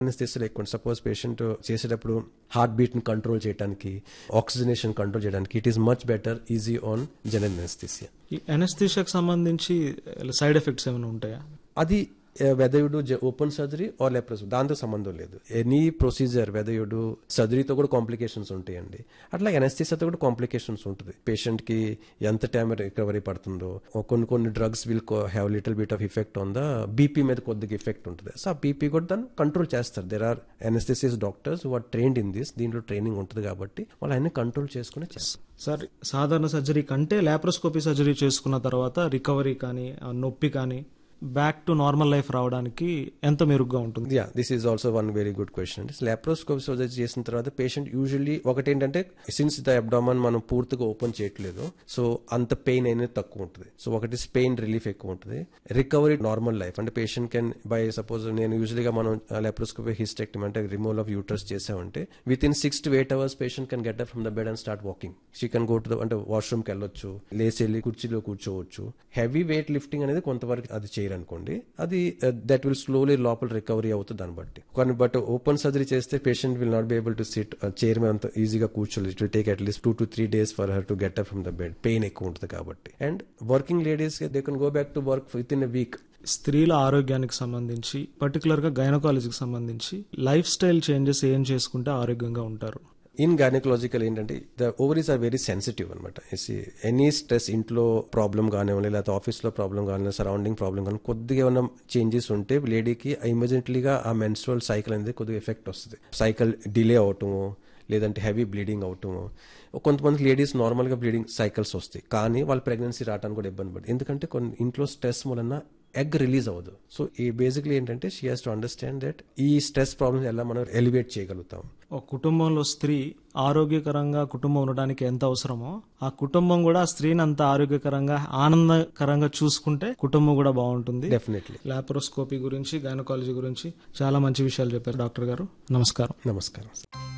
anaesthesia ఎక్కువ suppose patient చేసేటప్పుడు heart beat ని కంట్రోల్ చేయడానికి ఆక్సిజనేషన్ కంట్రోల్ చేయడానికి it is much better easy on general anaesthesia ఈ అనస్థీషియాకి సంబంధించి సైడ్ ఎఫెక్ట్స్ ఏమైనా ఉంటాయా అది whether you do open surgery or laparoscopy దాంతో సంబంధం లేదు ఎనీ ప్రొసీజర్ వెదర్ యుడు సర్జరీతో కూడా కాంప్లికేషన్స్ ఉంటాయండి అట్లా ఎనస్థిసియాతో కూడా కాంప్లికేషన్స్ ఉంటుంది పేషెంట్ కి ఎంత టైం రికవరీ పడుతుందో కొన్ని కొన్ని drugs will have little bit of effect on the BP మీద కొద్దిగా ఇఫెక్ట్ ఉంటుంది సో ఆ బీపీ కూడా దాన్ని కంట్రోల్ చేస్తారు there are anaesthetists doctors are trained in this దీంట్లో ట్రైనింగ్ ఉంటుంది కాబట్టి వాళ్ళు అన్ని కంట్రోల్ చేసుకుని చేస్తారు సార్ సాధారణ సర్జరీ కంటే లాప్రోస్కోపీ సర్జరీ చేసుకున్న తర్వాత రికవరీ కానీ ఆ నొప్పి కానీ బ్యాక్ టు నార్మల్ లైఫ్ రావడానికి ఎంత మెరుగ్గా ఉంటుంది yeah this is also one very good question అండి లాప్రోస్కోపీ సర్జరీ చేసిన తర్వాత పేషెంట్ యూజువల్లీ ఒకటేంటంటే సిన్స్ ద అబ్డామన్ మనం పూర్తిగా ఓపెన్ చేయట్లేదు సో అంత పెయిన్ అనేది తక్కువ ఉంటుంది సో ఒకటి పెయిన్ రిలీఫ్ ఎక్కువ ఉంటుంది రికవరీ నార్మల్ లైఫ్ అంటే పేషెంట్ కెన్ బై సపోజ్ నేను యూజువలీగా మనం లాప్రోస్కోపీ హిస్టెక్టమ్ అంటే రిమూవల్ ఆఫ్ యూటర్స్ చేసామంటే within six to eight hours patient can get up from the bed and start walking she can go to అంటే వాష్రూమ్కి వెళ్ళొచ్చు లేచి వెళ్ళి కుర్చీలో కూర్చోవచ్చు హెవీ వెయిట్ లిఫ్టింగ్ అనేది కొంతవరకు అది చేయరనుకోండి అది దట్ విల్ స్లోలీ లోపల రికవరీ అవుతుంది దాన్ని బట్టి కానీ బట్ ఓపెన్ సర్జరీ చేస్తే patient will not be able to sit chair మీద అంత ఈజీగా కూర్చోలేదు it will take at least two to three days for her to get up from the bed pain ఎక్కువ ఉంటుంది కాబట్టి and working ladies they can go back to work within a week స్త్రీల ఆరోగ్యానికి సంబంధించి పర్టికులర్ గా గైనకాలజీకి సంబంధించి life style changes ఏం చేసుకుంటే ఆరోగ్యంగా ఉంటారు ఇన్ గైనకలాజికల్ ఏంటంటే the ovaries are very sensitive అనమాట ఎనీ స్ట్రెస్ ఇంట్లో ప్రాబ్లం కానివ్వండి లేకపోతే ఆఫీస్లో ప్రాబ్లం కానివ్వండి సరౌండింగ్ ప్రాబ్లం కానీ కొద్దిగా ఏమైనా చేంజెస్ ఉంటే లేడీకి ఇమీడియట్లీగా ఆ మెన్స్ట్రల్ సైకిల్ అనేది కొద్దిగా ఎఫెక్ట్ వస్తుంది సైకిల్ డిలే అవటము లేదంటే హెవీ బ్లీడింగ్ అవటము కొంతమంది లేడీస్ నార్మల్గా బ్లీడింగ్ సైకిల్స్ వస్తాయి కానీ వాళ్ళ ప్రెగ్నెన్సీ రావడానికి కూడా ఇబ్బంది పడుతుంది ఎందుకంటే కొన్ని ఇంట్లో స్ట్రెస్ వలన ఎగ్ రిలీజ్ అవ్వదు సో ఈ బేసిక్లీ ఏంటంటే she has to understand that ఈ స్ట్రెస్ ప్రాబ్లమ్స్ ఎలా మనం ఎలివేట్ చేయగలుగుతాం ఒక కుటుంబంలో స్త్రీ ఆరోగ్యకరంగా కుటుంబం ఉండడానికి ఎంత అవసరమో ఆ కుటుంబం కూడా ఆ స్త్రీని అంత ఆరోగ్యకరంగా ఆనందకరంగా చూసుకుంటే కుటుంబం కూడా బాగుంటుంది డెఫినెట్లీ లాప్రోస్కోపీ గురించి గైనకాలజీ గురించి చాలా మంచి విషయాలు చెప్పారు డాక్టర్ గారు నమస్కారం నమస్కారం